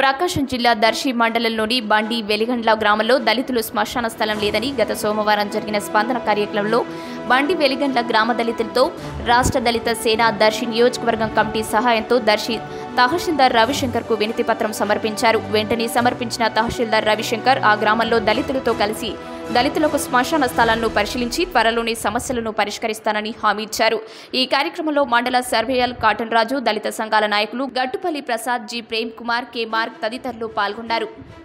ప్రకాశం జిల్లా దర్శి మండలంలోని బండి వెలిగండ్ల గ్రామంలో దళితులు శ్మశాన స్థలం లేదని గత సోమవారం జరిగిన స్పందన కార్యక్రమంలో బండి వెలిగండ్ల గ్రామ దళితులతో రాష్ట్ర దళిత సేన దర్శి నియోజకవర్గం కమిటీ సహాయంతో దర్శి తహసీల్దార్ రవిశంకర్ కు వినతి పత్రం సమర్పించారు వెంటనే సమర్పించిన తహసీల్దార్ రవిశంకర్ ఆ గ్రామంలో దళితులతో కలిసి దళితులకు శ్మశాన స్థలాలను పరిశీలించి త్వరలోనే సమస్యలను పరిష్కరిస్తానని హామీ ఇచ్చారు ఈ కార్యక్రమంలో మండల సర్వేయల్ కాటన్ రాజు దళిత సంఘాల నాయకులు Gattupalli Prasad G Prem Kumar K Mark తదితరులు పాల్గొన్నారు